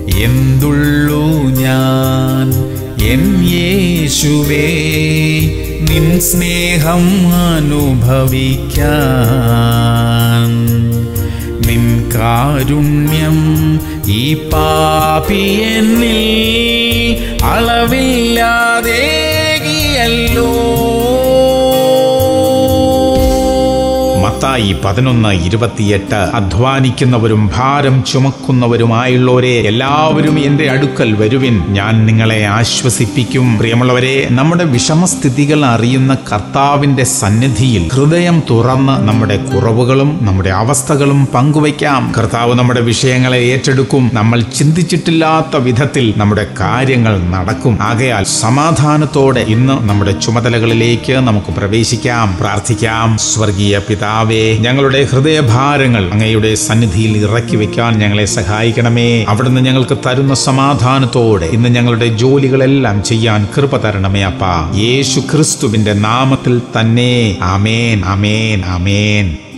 എന്തുള്ളൂ ഞാൻ എൻ യേശുവേ നിൻ സ്നേഹം അനുഭവിക്കാൻ നിൻ കാരുണ്യം ഈ പാപിയെന്നിൽ അളവില്ലാതേകിയല്ലോ മത്തായി പതിനൊന്ന് ഇരുപത്തിയെട്ട് അധ്വാനിക്കുന്നവരും ഭാരം ചുമക്കുന്നവരുമായുള്ളവരെ എല്ലാവരും എന്റെ അടുക്കൽ വരുവിൻ ഞാൻ നിങ്ങളെ ആശ്വസിപ്പിക്കും പ്രിയമുള്ളവരെ നമ്മുടെ വിഷമസ്ഥിതികൾ അറിയുന്ന കർത്താവിന്റെ സന്നിധിയിൽ ഹൃദയം തുറന്ന് നമ്മുടെ കുറവുകളും നമ്മുടെ അവസ്ഥകളും പങ്കുവയ്ക്കാം കർത്താവ് നമ്മുടെ വിഷയങ്ങളെ ഏറ്റെടുക്കും നമ്മൾ ചിന്തിച്ചിട്ടില്ലാത്ത വിധത്തിൽ നമ്മുടെ കാര്യങ്ങൾ നടക്കും ആകയാൽ സമാധാനത്തോടെ ഇന്ന് നമ്മുടെ ചുമതലകളിലേക്ക് നമുക്ക് പ്രവേശിക്കാം പ്രാർത്ഥിക്കാം സ്വർഗീയ പിതാവേ ഞങ്ങളുടെ ഹൃദയഭാരങ്ങൾ അങ്ങയുടെ സന്നിധിയിൽ ഇറക്കി വെക്കാൻ ഞങ്ങളെ സഹായിക്കണമേ അവിടുന്ന് ഞങ്ങൾക്ക് തരുന്ന സമാധാനത്തോടെ ഇന്ന് ഞങ്ങളുടെ ജോലികളെല്ലാം ചെയ്യാൻ കൃപ തരണമേ അപ്പ യേശു ക്രിസ്തുവിന്റെ നാമത്തിൽ തന്നെ ആമേൻ ആമേൻ ആമേൻ